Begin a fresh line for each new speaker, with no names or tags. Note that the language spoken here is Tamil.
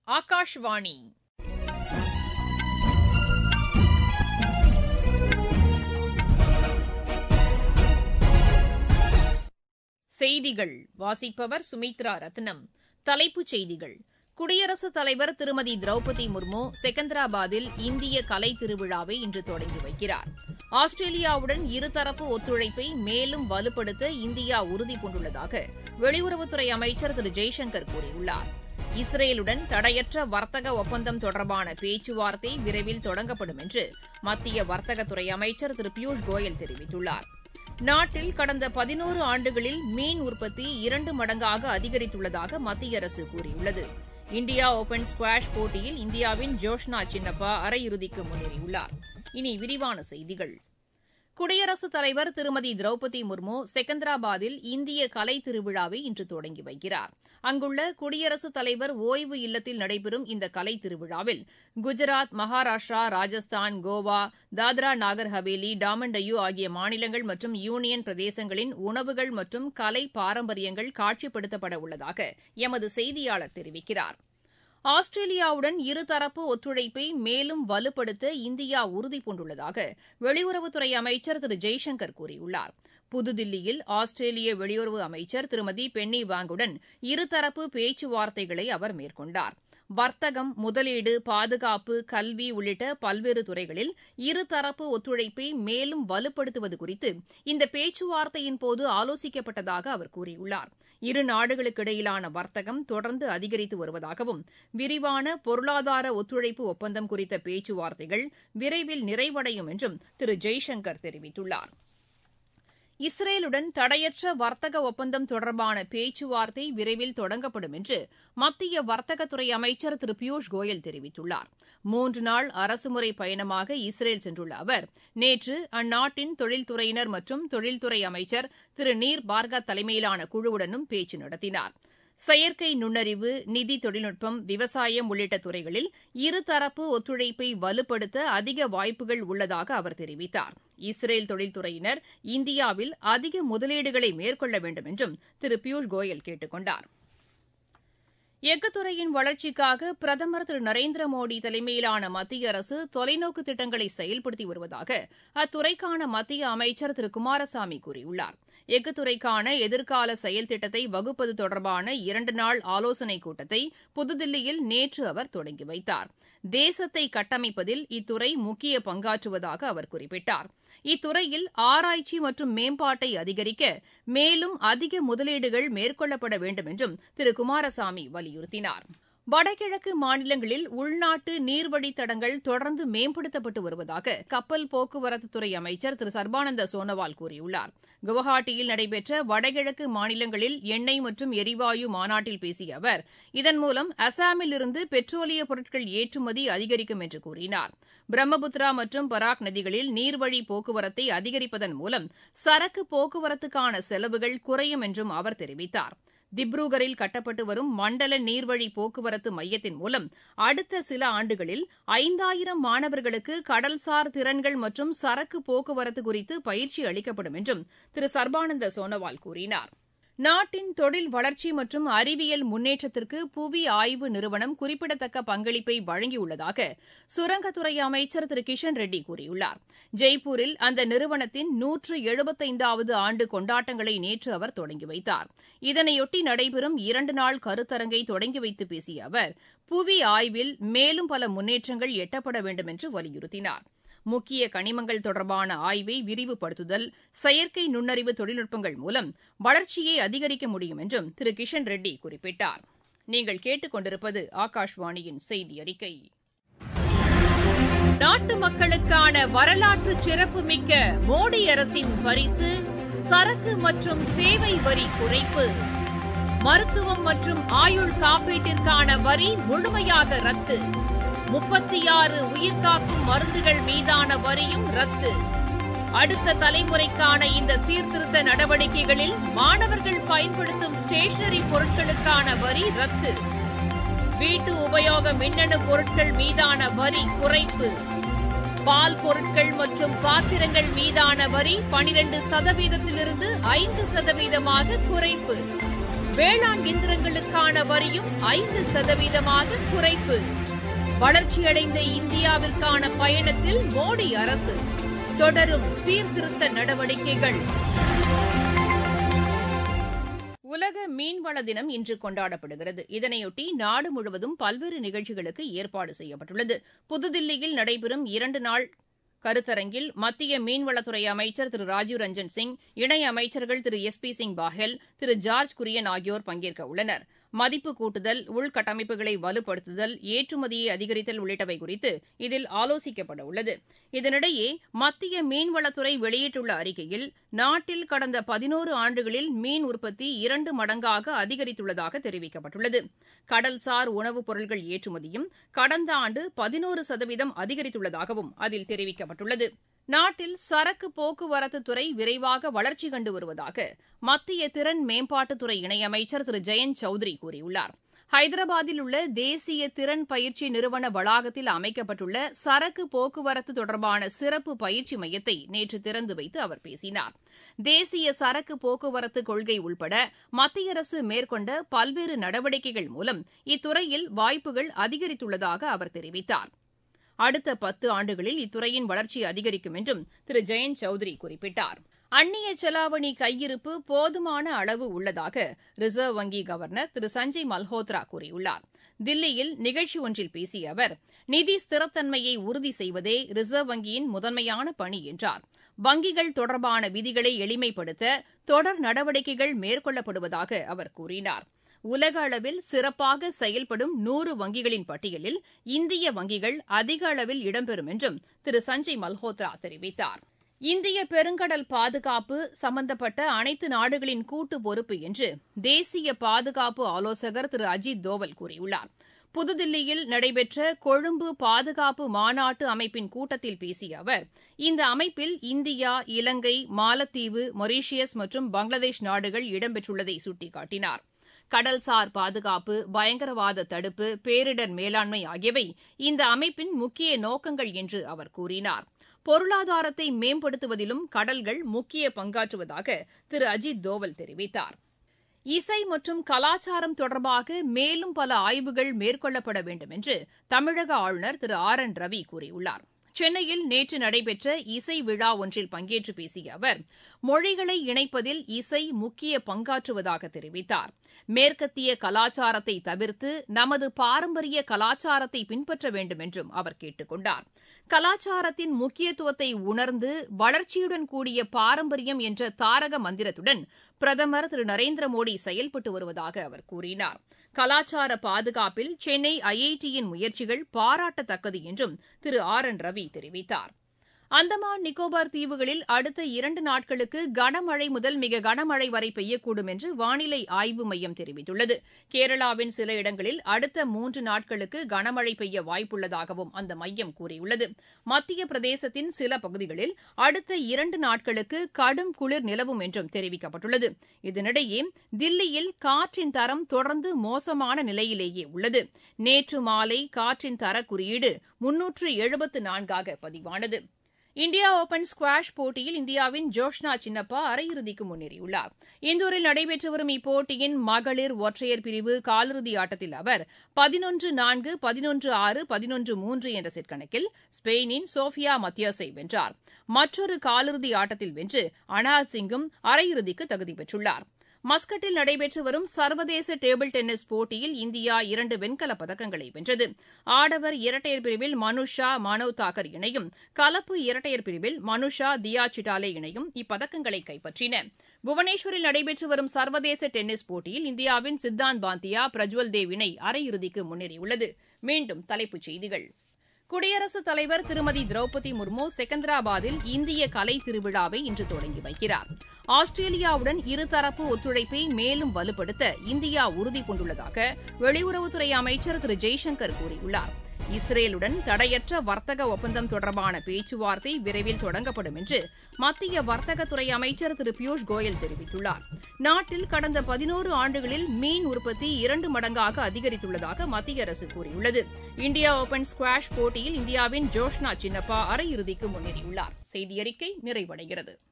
ஆகாஷ்வாணி செய்திகள் வாசிப்பவர் சுமித்ரா ரத்னம் தலைப்புச் செய்திகள் குடியரசுத் தலைவர் திருமதி திரௌபதி முர்மு செகந்திராபாத்தில் இந்திய கலை திருவிழாவை இன்று தொடங்கி வைக்கிறார் ஆஸ்திரேலியாவுடன் இருதரப்பு ஒத்துழைப்பை மேலும் வலுப்படுத்த இந்தியா உறுதிபூண்டுள்ளதாக வெளியுறவுத்துறை அமைச்சர் திரு ஜெய்சங்கர் கூறியுள்ளார் இஸ்ரேலுடன் தடையற்ற வர்த்தக ஒப்பந்தம் தொடர்பான பேச்சுவார்த்தை விரைவில் தொடங்கப்படும் என்று மத்திய வர்த்தகத்துறை அமைச்சர் திரு பியூஷ் கோயல் தெரிவித்துள்ளார் நாட்டில் கடந்த பதினோரு ஆண்டுகளில் மீன் உற்பத்தி இரண்டு மடங்காக அதிகரித்துள்ளதாக மத்திய அரசு கூறியுள்ளது இந்தியா ஒபன் ஸ்குவாஷ் போட்டியில் இந்தியாவின் ஜோஷ்னா சின்னப்பா அரையிறுதிக்கு முன்னேறியுள்ளார் இனி விரிவான செய்திகள் குடியரசுத் தலைவர் திருமதி திரௌபதி முர்மு செகந்திராபாத்தில் இந்திய கலை திருவிழாவை இன்று தொடங்கி வைக்கிறார் அங்குள்ள குடியரசுத் தலைவர் ஓய்வு இல்லத்தில் நடைபெறும் இந்த கலை திருவிழாவில் குஜராத் மகாராஷ்டிரா ராஜஸ்தான் கோவா தாத்ரா நாகர் ஹவேலி டாமன் டையூ ஆகிய மாநிலங்கள் மற்றும் யூனியன் பிரதேசங்களின் உணவுகள் மற்றும் கலை பாரம்பரியங்கள் காட்சிப்படுத்தப்பட உள்ளதாக எமது செய்தியாளர் தெரிவிக்கிறார் ஆஸ்திரேலியாவுடன் இருதரப்பு ஒத்துழைப்பை மேலும் வலுப்படுத்த இந்தியா உறுதிபூண்டுள்ளதாக வெளியுறவுத்துறை அமைச்சர் திரு ஜெய்சங்கர் கூறியுள்ளார் புதுதில்லியில் ஆஸ்திரேலிய வெளியுறவு அமைச்சர் திருமதி பென்னி வாங்குடன் இருதரப்பு பேச்சுவார்த்தைகளை அவர் மேற்கொண்டார் வர்த்தகம் முதலீடு பாதுகாப்பு கல்வி உள்ளிட்ட பல்வேறு துறைகளில் இருதரப்பு ஒத்துழைப்பை மேலும் வலுப்படுத்துவது குறித்து இந்த பேச்சுவார்த்தையின்போது ஆலோசிக்கப்பட்டதாக அவர் கூறியுள்ளார் இரு நாடுகளுக்கிடையிலான வர்த்தகம் தொடர்ந்து அதிகரித்து வருவதாகவும் விரிவான பொருளாதார ஒத்துழைப்பு ஒப்பந்தம் குறித்த பேச்சுவார்த்தைகள் விரைவில் நிறைவடையும் என்றும் திரு ஜெய்சங்கர் தெரிவித்துள்ளார் இஸ்ரேலுடன் தடையற்ற வர்த்தக ஒப்பந்தம் தொடர்பான பேச்சுவார்த்தை விரைவில் தொடங்கப்படும் என்று மத்திய வர்த்தகத்துறை அமைச்சர் திரு பியூஷ் கோயல் தெரிவித்துள்ளார் மூன்று நாள் அரசுமுறை பயணமாக இஸ்ரேல் சென்றுள்ள அவர் நேற்று அந்நாட்டின் தொழில்துறையினர் மற்றும் தொழில்துறை அமைச்சர் திரு நீர் பார்கா தலைமையிலான குழுவுடனும் பேச்சு நடத்தினார் செயற்கை நுண்ணறிவு நிதி தொழில்நுட்பம் விவசாயம் உள்ளிட்ட துறைகளில் இருதரப்பு ஒத்துழைப்பை வலுப்படுத்த அதிக வாய்ப்புகள் உள்ளதாக அவர் தெரிவித்தார் இஸ்ரேல் தொழில்துறையினர் இந்தியாவில் அதிக முதலீடுகளை மேற்கொள்ள வேண்டும் என்றும் திரு பியூஷ் கோயல் கேட்டுக் கொண்டார் எஃகுத்துறையின் வளர்ச்சிக்காக பிரதமர் திரு நரேந்திர மோடி தலைமையிலான மத்திய அரசு தொலைநோக்கு திட்டங்களை செயல்படுத்தி வருவதாக அத்துறைக்கான மத்திய அமைச்சர் திரு குமாரசாமி கூறியுள்ளார் எஃகுத்துறைக்கான எதிர்கால செயல் திட்டத்தை வகுப்பது தொடர்பான இரண்டு நாள் ஆலோசனைக் கூட்டத்தை புதுதில்லியில் நேற்று அவர் தொடங்கி வைத்தார் தேசத்தை கட்டமைப்பதில் இத்துறை முக்கிய பங்காற்றுவதாக அவர் குறிப்பிட்டார் இத்துறையில் ஆராய்ச்சி மற்றும் மேம்பாட்டை அதிகரிக்க மேலும் அதிக முதலீடுகள் மேற்கொள்ளப்பட வேண்டும் என்றும் திரு குமாரசாமி வலியுறுத்தினார் வடகிழக்கு மாநிலங்களில் உள்நாட்டு நீர்வழித்தடங்கள் தொடர்ந்து மேம்படுத்தப்பட்டு வருவதாக கப்பல் போக்குவரத்துத்துறை அமைச்சர் திரு சர்பானந்த சோனோவால் கூறியுள்ளார் குவஹாட்டியில் நடைபெற்ற வடகிழக்கு மாநிலங்களில் எண்ணெய் மற்றும் எரிவாயு மாநாட்டில் பேசிய அவர் இதன் மூலம் அசாமில் இருந்து பெட்ரோலிய பொருட்கள் ஏற்றுமதி அதிகரிக்கும் என்று கூறினார் பிரம்மபுத்திரா மற்றும் பராக் நதிகளில் நீர்வழி போக்குவரத்தை அதிகரிப்பதன் மூலம் சரக்கு போக்குவரத்துக்கான செலவுகள் குறையும் என்றும் அவர் தெரிவித்தார் திப்ருகரில் கட்டப்பட்டு வரும் மண்டல நீர்வழி போக்குவரத்து மையத்தின் மூலம் அடுத்த சில ஆண்டுகளில் ஐந்தாயிரம் மாணவர்களுக்கு கடல்சார் திறன்கள் மற்றும் சரக்கு போக்குவரத்து குறித்து பயிற்சி அளிக்கப்படும் என்றும் திரு சர்பானந்த சோனோவால் கூறினார் நாட்டின் தொழில் வளர்ச்சி மற்றும் அறிவியல் முன்னேற்றத்திற்கு புவி ஆய்வு நிறுவனம் குறிப்பிடத்தக்க பங்களிப்பை வழங்கியுள்ளதாக சுரங்கத்துறை அமைச்சர் திரு கிஷன் ரெட்டி கூறியுள்ளார் ஜெய்ப்பூரில் அந்த நிறுவனத்தின் நூற்று எழுபத்தைந்தாவது ஆண்டு கொண்டாட்டங்களை நேற்று அவர் தொடங்கி வைத்தார் இதனையொட்டி நடைபெறும் இரண்டு நாள் கருத்தரங்கை தொடங்கி வைத்து பேசிய அவர் புவி ஆய்வில் மேலும் பல முன்னேற்றங்கள் எட்டப்பட வேண்டும் என்று வலியுறுத்தினார் முக்கிய கனிமங்கள் தொடர்பான ஆய்வை விரிவுபடுத்துதல் செயற்கை நுண்ணறிவு தொழில்நுட்பங்கள் மூலம் வளர்ச்சியை அதிகரிக்க முடியும் என்றும் திரு கிஷன் ரெட்டி குறிப்பிட்டார் நீங்கள் கேட்டுக்கொண்டிருப்பது ஆகாஷ்வாணியின் செய்தி அறிக்கை நாட்டு மக்களுக்கான வரலாற்று சிறப்புமிக்க மோடி அரசின் பரிசு சரக்கு மற்றும் சேவை வரி குறைப்பு மருத்துவம் மற்றும் ஆயுள் காப்பீட்டிற்கான வரி முழுமையாக ரத்து முப்பத்தி ஆறு உயிர்காக்கும் மருந்துகள் மீதான வரியும் ரத்து அடுத்த தலைமுறைக்கான இந்த சீர்திருத்த நடவடிக்கைகளில் மாணவர்கள் பயன்படுத்தும் ஸ்டேஷனரி பொருட்களுக்கான வரி ரத்து வீட்டு உபயோக மின்னணு பொருட்கள் மீதான வரி குறைப்பு பால் பொருட்கள் மற்றும் பாத்திரங்கள் மீதான வரி பனிரெண்டு சதவீதத்திலிருந்து ஐந்து சதவீதமாக குறைப்பு வேளாண் இயந்திரங்களுக்கான வரியும் ஐந்து சதவீதமாக குறைப்பு வளர்ச்சியடைந்த இந்தியாவிற்கான பயணத்தில் மோடி அரசு தொடரும் சீர்திருத்த நடவடிக்கைகள் உலக மீன்வள தினம் இன்று கொண்டாடப்படுகிறது இதனையொட்டி நாடு முழுவதும் பல்வேறு நிகழ்ச்சிகளுக்கு ஏற்பாடு செய்யப்பட்டுள்ளது புதுதில்லியில் நடைபெறும் இரண்டு நாள் கருத்தரங்கில் மத்திய மீன்வளத்துறை அமைச்சர் திரு ராஜீவ் ரஞ்சன் சிங் இணை அமைச்சர்கள் திரு எஸ் பி சிங் பாஹெல் திரு ஜார்ஜ் குரியன் ஆகியோர் பங்கேற்க உள்ளனர் மதிப்பு கூட்டுதல் உள்கட்டமைப்புகளை வலுப்படுத்துதல் ஏற்றுமதியை அதிகரித்தல் உள்ளிட்டவை குறித்து இதில் ஆலோசிக்கப்பட உள்ளது இதனிடையே மத்திய மீன்வளத்துறை வெளியிட்டுள்ள அறிக்கையில் நாட்டில் கடந்த பதினோரு ஆண்டுகளில் மீன் உற்பத்தி இரண்டு மடங்காக அதிகரித்துள்ளதாக தெரிவிக்கப்பட்டுள்ளது கடல்சார் உணவுப் பொருட்கள் ஏற்றுமதியும் கடந்த ஆண்டு பதினோரு சதவீதம் அதிகரித்துள்ளதாகவும் அதில் தெரிவிக்கப்பட்டுள்ளது நாட்டில் சரக்கு போக்குவரத்து துறை விரைவாக வளர்ச்சி கண்டு வருவதாக மத்திய திறன் மேம்பாட்டுத்துறை இணையமைச்சர் திரு ஜெயந்த் சௌத்ரி கூறியுள்ளார் ஹைதராபாத்தில் உள்ள தேசிய திறன் பயிற்சி நிறுவன வளாகத்தில் அமைக்கப்பட்டுள்ள சரக்கு போக்குவரத்து தொடர்பான சிறப்பு பயிற்சி மையத்தை நேற்று திறந்து வைத்து அவர் பேசினார் தேசிய சரக்கு போக்குவரத்து கொள்கை உள்பட மத்திய அரசு மேற்கொண்ட பல்வேறு நடவடிக்கைகள் மூலம் இத்துறையில் வாய்ப்புகள் அதிகரித்துள்ளதாக அவர் தெரிவித்தார் அடுத்த பத்து ஆண்டுகளில் இத்துறையின் வளர்ச்சி அதிகரிக்கும் என்றும் திரு ஜெயந்த் சௌத்ரி குறிப்பிட்டார் அந்நிய செலாவணி கையிருப்பு போதுமான அளவு உள்ளதாக ரிசர்வ் வங்கி கவர்னர் திரு சஞ்சய் மல்ஹோத்ரா கூறியுள்ளார் தில்லியில் நிகழ்ச்சி ஒன்றில் பேசிய அவர் நிதி ஸ்திரத்தன்மையை உறுதி செய்வதே ரிசர்வ் வங்கியின் முதன்மையான பணி என்றார் வங்கிகள் தொடர்பான விதிகளை எளிமைப்படுத்த தொடர் நடவடிக்கைகள் மேற்கொள்ளப்படுவதாக அவர் கூறினார் உலக அளவில் சிறப்பாக செயல்படும் நூறு வங்கிகளின் பட்டியலில் இந்திய வங்கிகள் அதிக அளவில் இடம்பெறும் என்றும் திரு சஞ்சய் மல்ஹோத்ரா தெரிவித்தார் இந்திய பெருங்கடல் பாதுகாப்பு சம்பந்தப்பட்ட அனைத்து நாடுகளின் கூட்டு பொறுப்பு என்று தேசிய பாதுகாப்பு ஆலோசகர் திரு அஜித் தோவல் கூறியுள்ளார் புதுதில்லியில் நடைபெற்ற கொழும்பு பாதுகாப்பு மாநாட்டு அமைப்பின் கூட்டத்தில் பேசிய அவர் இந்த அமைப்பில் இந்தியா இலங்கை மாலத்தீவு மொரீஷியஸ் மற்றும் பங்களாதேஷ் நாடுகள் இடம்பெற்றுள்ளதை சுட்டிக்காட்டினார் கடல்சார் பாதுகாப்பு பயங்கரவாத தடுப்பு பேரிடர் மேலாண்மை ஆகியவை இந்த அமைப்பின் முக்கிய நோக்கங்கள் என்று அவர் கூறினார் பொருளாதாரத்தை மேம்படுத்துவதிலும் கடல்கள் முக்கிய பங்காற்றுவதாக திரு அஜித் தோவல் தெரிவித்தார் இசை மற்றும் கலாச்சாரம் தொடர்பாக மேலும் பல ஆய்வுகள் மேற்கொள்ளப்பட வேண்டும் என்று தமிழக ஆளுநர் திரு ஆர் என் ரவி கூறியுள்ளார் சென்னையில் நேற்று நடைபெற்ற இசை விழா ஒன்றில் பங்கேற்று பேசிய அவர் மொழிகளை இணைப்பதில் இசை முக்கிய பங்காற்றுவதாக தெரிவித்தார் மேற்கத்திய கலாச்சாரத்தை தவிர்த்து நமது பாரம்பரிய கலாச்சாரத்தை பின்பற்ற வேண்டும் என்றும் அவர் கேட்டுக் கொண்டார் கலாச்சாரத்தின் முக்கியத்துவத்தை உணர்ந்து வளர்ச்சியுடன் கூடிய பாரம்பரியம் என்ற தாரக மந்திரத்துடன் பிரதமர் திரு நரேந்திர மோடி செயல்பட்டு வருவதாக அவர் கூறினார் கலாச்சார பாதுகாப்பில் சென்னை ஐஐடியின் முயற்சிகள் பாராட்டத்தக்கது என்றும் திரு ஆர் என் ரவி தெரிவித்தார் அந்தமான் நிக்கோபார் தீவுகளில் அடுத்த இரண்டு நாட்களுக்கு கனமழை முதல் மிக கனமழை வரை பெய்யக்கூடும் என்று வானிலை ஆய்வு மையம் தெரிவித்துள்ளது கேரளாவின் சில இடங்களில் அடுத்த மூன்று நாட்களுக்கு கனமழை பெய்ய வாய்ப்புள்ளதாகவும் அந்த மையம் கூறியுள்ளது மத்திய பிரதேசத்தின் சில பகுதிகளில் அடுத்த இரண்டு நாட்களுக்கு கடும் குளிர் நிலவும் என்றும் தெரிவிக்கப்பட்டுள்ளது இதனிடையே தில்லியில் காற்றின் தரம் தொடர்ந்து மோசமான நிலையிலேயே உள்ளது நேற்று மாலை காற்றின் தர குறியீடு முன்னூற்று எழுபத்து நான்காக பதிவானது இந்தியா ஒபன் ஸ்குவாஷ் போட்டியில் இந்தியாவின் ஜோஷ்னா சின்னப்பா அரையிறுதிக்கு முன்னேறியுள்ளார் இந்தூரில் நடைபெற்று வரும் இப்போட்டியின் மகளிர் ஒற்றையர் பிரிவு காலிறுதி ஆட்டத்தில் அவர் பதினொன்று நான்கு பதினொன்று ஆறு பதினொன்று மூன்று என்ற செட் கணக்கில் ஸ்பெயினின் சோஃபியா மத்தியாஸை வென்றார் மற்றொரு காலிறுதி ஆட்டத்தில் வென்று அனாத் சிங்கும் அரையிறுதிக்கு தகுதி பெற்றுள்ளார் மஸ்கட்டில் நடைபெற்று வரும் சர்வதேச டேபிள் டென்னிஸ் போட்டியில் இந்தியா இரண்டு வெண்கலப் பதக்கங்களை வென்றது ஆடவர் இரட்டையர் பிரிவில் மனுஷா மானவ் தாக்கர் இணையும் கலப்பு இரட்டையர் பிரிவில் மனுஷா தியா சிட்டாலே இணையும் இப்பதக்கங்களை கைப்பற்றின புவனேஸ்வரில் நடைபெற்று வரும் சர்வதேச டென்னிஸ் போட்டியில் இந்தியாவின் சித்தாந்த் பாந்தியா பிரஜ்வல் தேவ் இணை அரையிறுதிக்கு முன்னேறியுள்ளது மீண்டும் தலைப்புச் செய்திகள் குடியரசுத் தலைவர் திருமதி திரௌபதி முர்மு செகந்திராபாத்தில் இந்திய கலை திருவிழாவை இன்று தொடங்கி வைக்கிறார் ஆஸ்திரேலியாவுடன் இருதரப்பு ஒத்துழைப்பை மேலும் வலுப்படுத்த இந்தியா உறுதி பூண்டுள்ளதாக வெளியுறவுத்துறை அமைச்சர் திரு ஜெய்சங்கர் கூறியுள்ளார் இஸ்ரேலுடன் தடையற்ற வர்த்தக ஒப்பந்தம் தொடர்பான பேச்சுவார்த்தை விரைவில் தொடங்கப்படும் என்று மத்திய வர்த்தகத்துறை அமைச்சர் திரு பியூஷ் கோயல் தெரிவித்துள்ளார் நாட்டில் கடந்த பதினோரு ஆண்டுகளில் மீன் உற்பத்தி இரண்டு மடங்காக அதிகரித்துள்ளதாக மத்திய அரசு கூறியுள்ளது இந்தியா ஓபன் ஸ்குவாஷ் போட்டியில் இந்தியாவின் ஜோஷ்னா சின்னப்பா அரையிறுதிக்கு முன்னேறியுள்ளார் செய்தியறிக்கை நிறைவடைகிறது